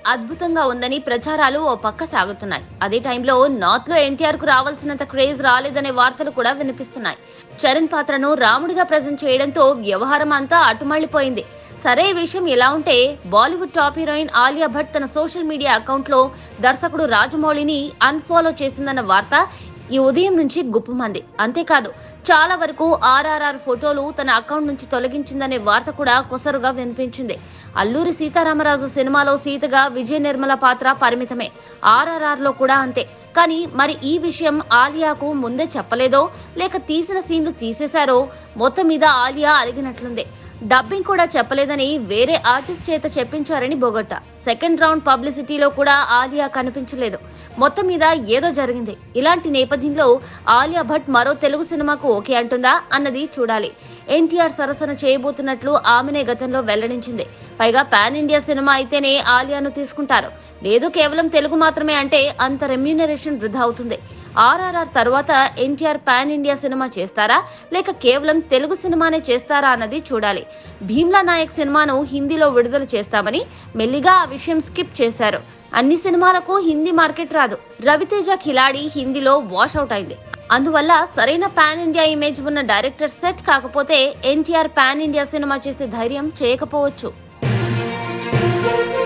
అద్భుతంగా ఉందని ప్రచారాలు ఓ పక్క సాగుతున్నాయి అదే టైంలో నార్త్ లో ఎన్టీఆర్ కు రావాల్సినంత క్రేజ్ రాలేదనే వార్తలు కూడా వినిపిస్తున్నాయి చరణ్ పాత్రను రాముడిగా ప్రజెంట్ చేయడంతో వ్యవహారం అంతా అటుమళ్లిపోయింది సరే ఈ విషయం ఎలా ఉంటే Bollywood top heroine Alia Bhatt తన సోషల్ మీడియా అకౌంట్ లో దర్శకుడు రాజమౌళిని అన్ఫాలో చేసిందన్న వార్త ఈ ఉదయం నుంచి గుప్పమంది అంతేకాదు చాలా వరకు ఆర్ఆర్ఆర్ ఫోటోలు తన అకౌంట్ నుంచి తొలగించిందనే వార్త కూడా కొసరుగా వినిపించింది అల్లూరి సీతారామరాజు సినిమాలో సీతగా విజయ నిర్మల పాత్ర పరిమితమే ఆర్ఆర్ఆర్ లో కూడా అంతే కానీ మరి ఈ విషయం ఆలియాకు ముందే చెప్పలేదో లేక తీసిన సీన్లు తీసేశారో మొత్తం మీద ఆలియా అలిగినట్లుంది డబ్బింగ్ కూడా చెప్పలేదని వేరే ఆర్టిస్ట్ చేత చెప్పించారని బొగట్ట సెకండ్ రౌండ్ పబ్లిసిటీలో కూడా ఆలియా కనిపించలేదు మొత్తం మీద ఏదో జరిగింది ఇలాంటి నేపథ్యంలో ఆలియా భట్ మరో తెలుగు సినిమాకు ఓకే అంటుందా అన్నది చూడాలి ఎన్టీఆర్ సరసన చేయబోతున్నట్లు ఆమెనే గతంలో వెల్లడించింది పైగా పాన్ ఇండియా సినిమా అయితేనే ఆలియాను తీసుకుంటారు లేదు కేవలం తెలుగు మాత్రమే అంటే అంత రెమ్యూనరేషన్ వృధా అవుతుంది ఆర్ఆర్ఆర్ తర్వాత ఎన్టీఆర్ పాన్ ఇండియా సినిమా చేస్తారా లేక కేవలం తెలుగు సినిమానే చేస్తారా అన్నది చూడాలి భీమ్లా నాయక్ సినిమాను హిందీలో విడుదల చేస్తామని మెల్లిగా ఆ విషయం స్కిప్ చేశారు అన్ని సినిమాలకు హిందీ మార్కెట్ రాదు రవితేజ ఖిలాడి హిందీలో వాష్ అవుట్ అయింది అందువల్ల సరైన పాన్ ఇండియా ఇమేజ్ ఉన్న డైరెక్టర్ సెట్ కాకపోతే ఎన్టీఆర్ పాన్ ఇండియా సినిమా చేసే ధైర్యం చేయకపోవచ్చు